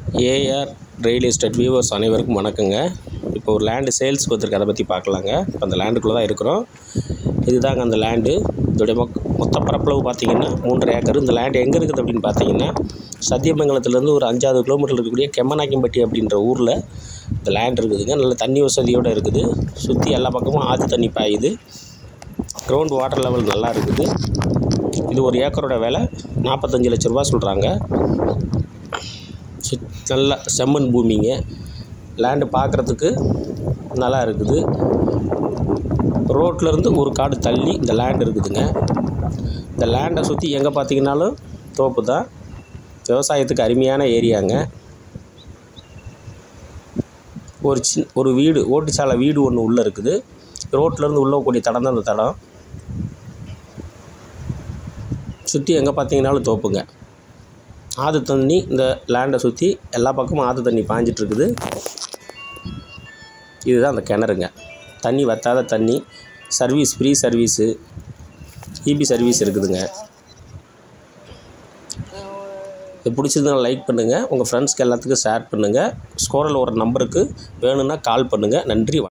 AR real estate viewers அனைவருக்கும் வணக்கங்க இப்போ ஒரு லேண்டு சேல்ஸ்க்கு வந்திருக்கு அதை பற்றி பார்க்கலாங்க இப்போ அந்த லேண்டுக்குள்ளே தான் இருக்கிறோம் இதுதாங்க அந்த லேண்டு இதோடைய மொக் மொத்த பரப்பளவு பார்த்தீங்கன்னா மூன்றரை ஏக்கர் இந்த லேண்டு எங்கே இருக்குது அப்படின்னு பார்த்தீங்கன்னா சத்தியமங்கலத்துலேருந்து ஒரு அஞ்சாவது கிலோமீட்டர் இருக்கக்கூடிய கெம்மநாயக்கம்பட்டி அப்படின்ற ஊரில் இந்த லேண்ட் இருக்குதுங்க நல்ல தண்ணி வசதியோடு இருக்குது சுற்றி எல்லா பக்கமும் ஆற்று தண்ணி பாயுது கிரவுண்ட் வாட்டர் லெவல் நல்லா இருக்குது இது ஒரு ஏக்கரோட விலை நாற்பத்தஞ்சு லட்ச ரூபா சொல்கிறாங்க சுத் நல்ல செம்மண் பூமிங்க லேண்டு பார்க்குறதுக்கு நல்லா இருக்குது ரோட்லேருந்து ஒரு காடு தள்ளி இந்த லேண்ட் இருக்குதுங்க இந்த லேண்டை சுற்றி எங்கே பார்த்தீங்கன்னாலும் தோப்பு தான் விவசாயத்துக்கு அருமையான ஏரியாங்க ஒரு சின் ஒரு வீடு ஓட்டுச்சாலை வீடு ஒன்று உள்ளே இருக்குது ரோட்லேருந்து உள்ளே கூடிய தடம் தான் அந்த தடம் சுற்றி எங்கே பார்த்தீங்கன்னாலும் தோப்புங்க ஆற்று தண்ணி இந்த லேண்டை சுற்றி எல்லா பக்கமும் ஆற்று தண்ணி பாஞ்சிட்டு இருக்குது இதுதான் அந்த கிணறுங்க தண்ணி வற்றாத தண்ணி service free service EB service இருக்குதுங்க இது பிடிச்சதுன்னா லைக் பண்ணுங்கள் உங்கள் ஃப்ரெண்ட்ஸ்க்கு எல்லாத்துக்கும் ஷேர் பண்ணுங்கள் ஸ்கோரில் ஒரு நம்பருக்கு வேணும்னா கால் பண்ணுங்கள் நன்றி வணக்கம்